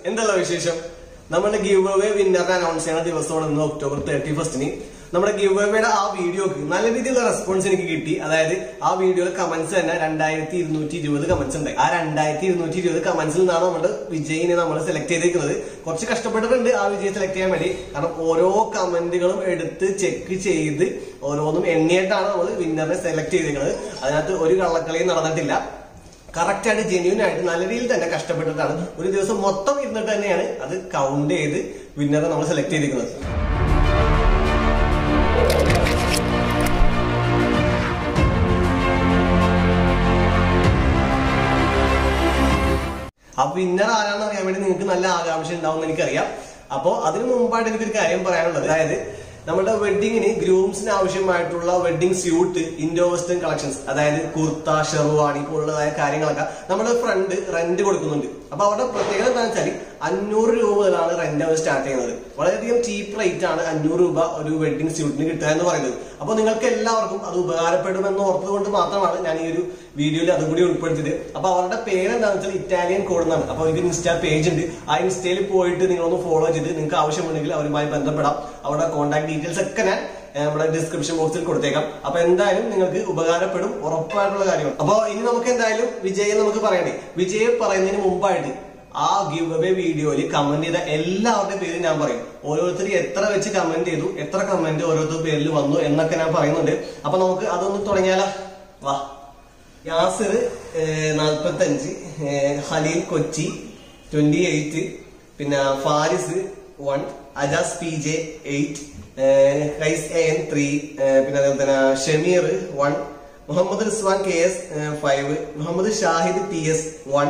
എന്തല്ല വിശേഷം നമ്മുടെ ഗീവ് അവേ വിന്നറിനെ അനൗൺസ് ചെയ്യുന്ന ദിവസമാണ് ഇന്ന് ഒക്ടോബർ തേർട്ടി ഫസ്റ്റിന് നമ്മുടെ ഗീവ് അവേയുടെ ആ വീഡിയോക്ക് നല്ല രീതിയിലുള്ള റെസ്പോൺസ് എനിക്ക് കിട്ടി അതായത് ആ വീഡിയോയിൽ കമന്റ്സ് തന്നെ രണ്ടായിരത്തി ഇരുന്നൂറ്റി ഇരുപത് കമന്റ്സ് ഉണ്ട് ആ രണ്ടായിരത്തി ഇരുന്നൂറ്റി ഇരുപത് കമന്റ്സിൽ നിന്നാണ് നമ്മൾ വിജയിനെ നമ്മൾ സെലക്ട് ചെയ്തിരിക്കുന്നത് കുറച്ച് കഷ്ടപ്പെട്ടിട്ടുണ്ട് ആ വിജയം സെലക്ട് ചെയ്യാൻ വേണ്ടി കാരണം ഓരോ കമന്റുകളും എടുത്ത് ചെക്ക് ചെയ്ത് ഓരോന്നും എണ്ണിയിട്ടാണ് നമ്മൾ വിന്നറിനെ സെലക്ട് ചെയ്തിരിക്കുന്നത് അതിനകത്ത് ഒരു കള്ളക്കളിയും നടന്നിട്ടില്ല കറക്റ്റ് ആയിട്ട് ജെന്യൂൻ ആയിട്ട് നല്ല രീതിയിൽ തന്നെ കഷ്ടപ്പെട്ടിട്ടാണ് ഒരു ദിവസം മൊത്തം ഇരുന്നിട്ട് തന്നെയാണ് അത് കൗണ്ട് ചെയ്ത് വിന്നറെ നമ്മൾ സെലക്ട് ചെയ്തിരിക്കുന്നത് ആ വിന്നർ ആരാണെന്ന് അറിയാൻ വേണ്ടി നിങ്ങൾക്ക് നല്ല ആകാംക്ഷ ഉണ്ടാവും എനിക്കറിയാം അപ്പോ അതിനു മുമ്പായിട്ട് എനിക്കൊരു കാര്യം പറയാനുള്ളത് അതായത് നമ്മുടെ വെഡിങ്ങിന് ഗ്രൂംസിന് ആവശ്യമായിട്ടുള്ള wedding suit Indo western collections അതായത് കുർത്ത ഷെർവാണി പോലുള്ളതായ കാര്യങ്ങളൊക്കെ നമ്മുടെ ഫ്രണ്ട് റെന്റ് കൊടുക്കുന്നുണ്ട് അപ്പൊ അവരുടെ പ്രത്യേകത എന്താണെന്ന് വെച്ചാൽ അഞ്ഞൂറ് രൂപ മുതലാണ് റെന്റ് അവർ സ്റ്റാർട്ട് ചെയ്യുന്നത് വളരെയധികം ചീപ്പ് റേറ്റ് ആണ് അഞ്ഞൂറ് രൂപ ഒരു വെഡിങ് സ്യൂട്ടിന് കിട്ടുക എന്ന് പറയുന്നത് അപ്പൊ നിങ്ങൾക്ക് എല്ലാവർക്കും അത് ഉപകാരപ്പെടുമെന്ന് ഓർത്തുകൊണ്ട് മാത്രമാണ് ഞാൻ ഈ ഒരു വീഡിയോയിൽ അതും കൂടി ഉൾപ്പെടുത്തിയത് അപ്പൊ അവരുടെ പേര് എന്താണെന്ന് വെച്ചാൽ ഇറ്റാലിയൻ കോഡ് എന്നാണ് അപ്പൊ ഒരു ഇൻസ്റ്റാ പേജ് ഉണ്ട് ആ ഇൻസ്റ്റയിൽ പോയിട്ട് നിങ്ങളൊന്ന് ഫോളോ ചെയ്ത് നിങ്ങൾക്ക് ആവശ്യമുണ്ടെങ്കിൽ അവരുമായി ബന്ധപ്പെടാം അവരുടെ കോൺടാക്ട് ഡീറ്റെയിൽസ് ഒക്കെ ഞാൻ ഏഹ്, നമ്മുടെ ഡിസ്ക്രിപ്ഷൻ ബോക്സിൽ കൊടുത്തേക്കാം അപ്പൊ എന്തായാലും നിങ്ങൾക്ക് ഉപകാരപ്പെടും ഉറപ്പായിട്ടുള്ള കാര്യമാണ് അപ്പൊ ഇനി നമുക്ക് എന്തായാലും വിജയം നമുക്ക് പറയണ്ടേ വിജയം പറയുന്നതിന് മുമ്പായിട്ട് ആ ഗിവ് അവേ വീഡിയോയിൽ കമന്റ് ചെയ്ത എല്ലാവരുടെ പേര് ഞാൻ പറയും ഓരോരുത്തർ എത്ര വെച്ച് കമന്റ് ചെയ്തു എത്ര കമന്റ് ഓരോരുത്തർ പേരിൽ വന്നു എന്നൊക്കെ ഞാൻ പറയുന്നുണ്ട് അപ്പൊ നമുക്ക് അതൊന്ന് തുടങ്ങിയാലോ വാ യാസിർ നാൽപ്പത്തി അഞ്ച് ഹലീൽ കൊച്ചി ട്വന്റി എയ്റ്റ് പിന്നെ Faris one Ajas P J eight Kais A N three പിന്നെ അതേപോലെ തന്നെ Shameer one Muhammad Rizwan K S five Muhammad Shahid T S one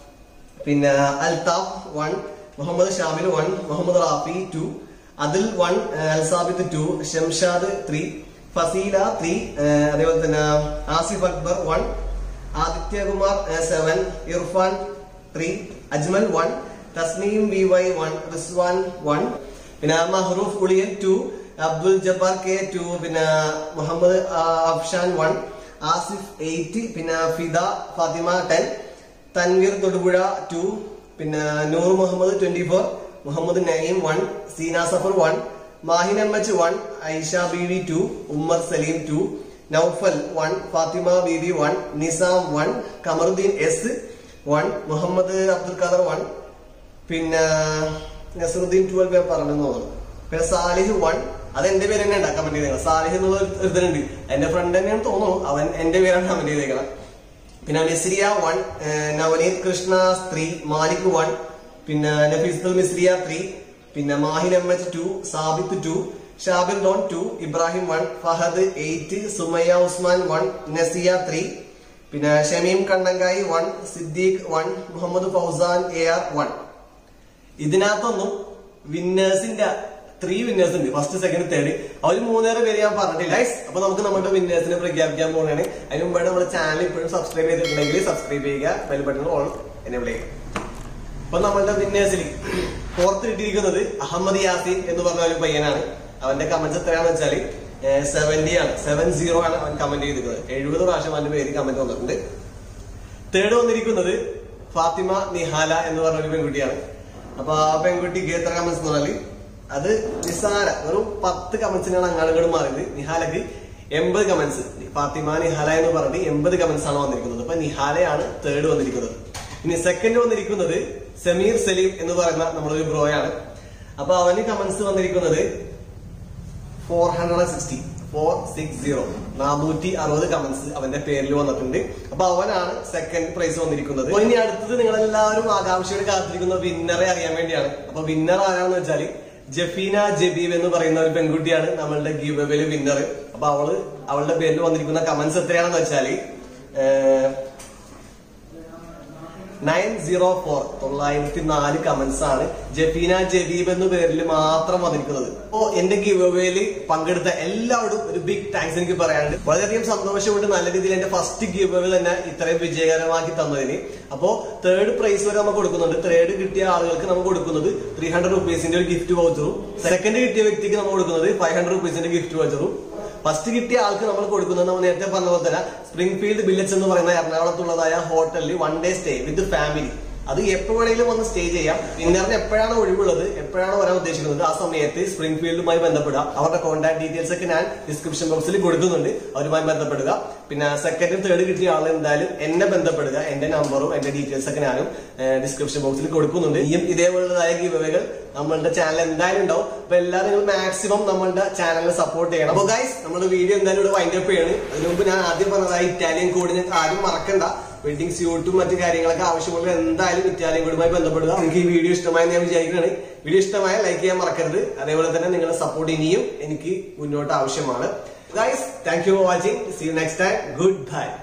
പിന്നെ Althaf one Muhammad Shabil one Muhammad Rafi two അതിൽ one Alsabith two Shamshad three Fasila three അതേപോലെ തന്നെ Asif Akbar one Adithyakumar seven Irfan three Ajmal one Thasneem V Y one Rizwan one പിന്നെ Mahroof Uliyan two Abdul Jabbar K two പിന്നെ മുഹമ്മദ് ആ, അഫ്ഷാൻ വൺ ആസിഫ് എയ്റ്റ് പിന്നെ ഫിദ ഫാത്തിമ ടെൻ തൻവീർ തൊടുപുഴ ടു പിന്നെ Noor Muhammad twenty four Muhammad Nayeem one Seena Safar one Mahin M H one Aisha B V two Ummer Saleem two Noufal one Fathima B V one Nizam one Kamaruddin S one Muhammad Abdul Khader one പിന്നെ Nasaruddin twelve ഞാൻ പറഞ്ഞെന്ന് തോന്നുന്നു പിന്നെ സാലിഹ് വൺ അത് എന്റെ പേര് തന്നെ ഉണ്ടാ കമന്റ് ചെയ്തേക്കണം സാലിഹ് എന്നുള്ള ഒരു ഒരുത്തനുണ്ട് എന്റെ ഫ്രണ്ട് തന്നെയാണ് തോന്നുന്നു അവൻ എന്റെ പേരാണ് കമന്റ് ചെയ്തേക്കണം പിന്നെ Misriya one Navaneeth Krishna three Malik one പിന്നെ നഫീസുൽ മിസ്രിയ ത്രീ പിന്നെ Mahin M H two Sabith two Shabir Don two Ibrahim one Fahad eight Sumayya Usman one Nasiya three പിന്നെ Shameem Kannankai one Siddique one Muhammad Fousan A R one ഇതിനകത്തൊന്നും വിന്നേഴ്സിന്റെ ത്രീ വിന്നേഴ്സ് ഉണ്ട് ഫസ്റ്റ് സെക്കൻഡ് തേർഡ് അവർ മൂന്നേറെ പേര് ഞാൻ പറഞ്ഞിട്ടില്ല ഗൈസ് അപ്പൊ നമുക്ക് നമ്മുടെ വിന്നേഴ്സിനെ പ്രഖ്യാപിക്കാൻ പോകുകയാണ് അതിന് മുമ്പായിട്ട് നമ്മുടെ ചാനൽ ഇപ്പോഴും സബ്സ്ക്രൈബ് ചെയ്തിട്ടുണ്ടെങ്കിൽ സബ്സ്ക്രൈബ് ചെയ്യുക ബെൽ ബട്ടൺ ഓൺ എന്നെ വിളിക്കുക അപ്പൊ നമ്മളുടെ വിന്നേഴ്സിൽ ഫോർത്ത് കിട്ടിയിരിക്കുന്നത് അഹമ്മദ് യാസീൻ എന്ന് പറഞ്ഞ ഒരു പയ്യനാണ് അവന്റെ കമന്റ്സ് എത്രയാണെന്ന് വെച്ചാൽ സെവന്റി ആണ് സെവൻ സീറോ ആണ് അവൻ കമന്റ് ചെയ്തിരിക്കുന്നത് എഴുപത് പ്രാവശ്യം അവന്റെ പേര് കമന്റ് വന്നിട്ടുണ്ട് തേർഡ് വന്നിരിക്കുന്നത് ഫാത്തിമ നിഹാല എന്ന് പറഞ്ഞ ഒരു പെൺകുട്ടിയാണ് അപ്പൊ ആ പെൺകുട്ടിക്ക് എത്ര കമന്റ്സ് എന്ന് പറഞ്ഞാല് അത് നിസാര വെറും പത്ത് കമന്റ്സിനാണ് അങ്ങാടുകൾ മാറിയത് നിഹാലക്ക് എൺപത് കമന്റ്സ് ഫാത്തിമ നിഹാല എന്ന് പറഞ്ഞിട്ട് എൺപത് കമന്റ്സ് ആണ് വന്നിരിക്കുന്നത് അപ്പൊ നിഹാലയാണ് തേർഡ് വന്നിരിക്കുന്നത് ഇനി സെക്കൻഡ് വന്നിരിക്കുന്നത് സമീർ സലീം എന്ന് പറയുന്ന നമ്മളൊരു ബ്രോയാണ് അപ്പൊ അവന് കമന്റ്സ് വന്നിരിക്കുന്നത് four hundred sixty four six zero നാനൂറ്റി അറുപത് കമന്റ്സ് അവന്റെ പേരിൽ വന്നിട്ടുണ്ട് അപ്പൊ അവനാണ് സെക്കൻഡ് പ്രൈസ് വന്നിരിക്കുന്നത് അപ്പൊ ഇനി അടുത്തത് നിങ്ങൾ എല്ലാവരും ആകാംക്ഷയോടെ കാത്തിരിക്കുന്ന വിന്നറെ അറിയാൻ വേണ്ടിയാണ് അപ്പൊ വിന്നർ ആരാണെന്ന് വെച്ചാല് ജഫീന ജബീബ് എന്ന് പറയുന്ന ഒരു പെൺകുട്ടിയാണ് നമ്മളുടെ ഗീവ് അവേല് വിന്നർ അപ്പൊ അവള് അവളുടെ പേരിൽ വന്നിരിക്കുന്ന കമന്റ്സ് എത്രയാണെന്ന് വെച്ചാല് നയൻ സീറോ ഫോർ തൊള്ളായിരത്തി നാല് കമന്റ്സ് ആണ് ജഫീന ജബീബ് എന്ന പേരിൽ മാത്രം വന്നിരിക്കുന്നത് അപ്പോ എന്റെ ഗിവ് അവേയില് പങ്കെടുത്ത എല്ലാവരും ഒരു ബിഗ് താങ്ക്സ് എനിക്ക് പറയാനുണ്ട് വളരെയധികം സന്തോഷമുണ്ട് നല്ല രീതിയിൽ എന്റെ ഫസ്റ്റ് ഗിവ് അവേ തന്നെ ഇത്രയും വിജയകരമാക്കി തന്നതിന് അപ്പോ തേർഡ് പ്രൈസ് വരെ നമുക്ക് കൊടുക്കുന്നുണ്ട് തേർഡ് കിട്ടിയ ആളുകൾക്ക് നമുക്ക് കൊടുക്കുന്നത് ത്രീ ഹൺഡ്രഡ് റുപ്പീസിന്റെ ഒരു ഗിഫ്റ്റ് വൗച്ചറും സെക്കൻഡ് കിട്ടിയ വ്യക്തിക്ക് നമ്മൾ കൊടുക്കുന്നത് ഫൈവ് ഹൺഡ്രഡ് റുപ്പീസിന്റെ ഗിഫ്റ്റ് വൗച്ചറും ഫസ്റ്റ് കിട്ടിയ ആൾക്ക് നമ്മൾ കൊടുക്കുന്നത് നമ്മൾ നേരത്തെ പറഞ്ഞ പോലെ തന്നെ സ്പ്രിംഗ് ഫീൽഡ് വില്ലേജ് എന്ന് പറയുന്ന എറണാകുളത്തുള്ളതായ ഹോട്ടലിൽ one day stay with family അത് എപ്പോ വേണമെങ്കിലും വന്ന് സ്റ്റേ ചെയ്യാം വിന്നറിന് എപ്പോഴാണ് ഒഴിവുള്ളത് എപ്പോഴാണ് വരാൻ ഉദ്ദേശിക്കുന്നത് ആ സമയത്ത് സ്പ്രിംഗ് ഫീൽഡുമായി ബന്ധപ്പെടുക അവരുടെ കോൺടാക്ട് ഡീറ്റെയിൽസ് ഒക്കെ ഞാൻ ഡിസ്ക്രിപ്ഷൻ ബോക്സിൽ കൊടുക്കുന്നുണ്ട് അവരുമായി ബന്ധപ്പെടുക പിന്നെ സെക്കൻഡും തേർഡ് കിട്ടിയ ആൾ എന്തായാലും എന്നെ ബന്ധപ്പെടുക എന്റെ നമ്പറും എന്റെ ഡീറ്റെയിൽസ് ഒക്കെ ഞാനും ഡിസ്ക്രിപ്ഷൻ ബോക്സിൽ കൊടുക്കുന്നുണ്ട് ഇനിയും ഇതേപോലുള്ളതായ ഗീവകൾ നമ്മളുടെ ചാനൽ എന്തായാലും ഉണ്ടാവും അപ്പൊ എല്ലാവരും നിങ്ങൾ മാക്സിമം നമ്മളുടെ ചാനലിനെ സപ്പോർട്ട് ചെയ്യണം അപ്പൊ ഗൈസ് നമ്മുടെ വീഡിയോ എന്തായാലും ഇവിടെ വൈൻഡ് അപ്പ് ചെയ്യാണ് അതിനു മുമ്പ് ഞാൻ ആദ്യം പറഞ്ഞതായി ഇറ്റാലിയൻ കോഡ് നിങ്ങൾക്ക് ആരും മറക്കണ്ട വെഡിങ് സ്യൂട്ടും മറ്റു കാര്യങ്ങളൊക്കെ ആവശ്യമുള്ള എന്തായാലും ഇറ്റാലിയൻ കോഡുമായി ബന്ധപ്പെടുക നിങ്ങൾക്ക് ഈ വീഡിയോ ഇഷ്ടമായി ഞാൻ വിചാരിക്കുകയാണ് വീഡിയോ ഇഷ്ടമായ ലൈക്ക് ചെയ്യാൻ മറക്കരുത് അതേപോലെ തന്നെ നിങ്ങളുടെ സപ്പോർട്ട് ഇനിയും എനിക്ക് മുന്നോട്ട് ആവശ്യമാണ് guys thank you for watching see you next time good bye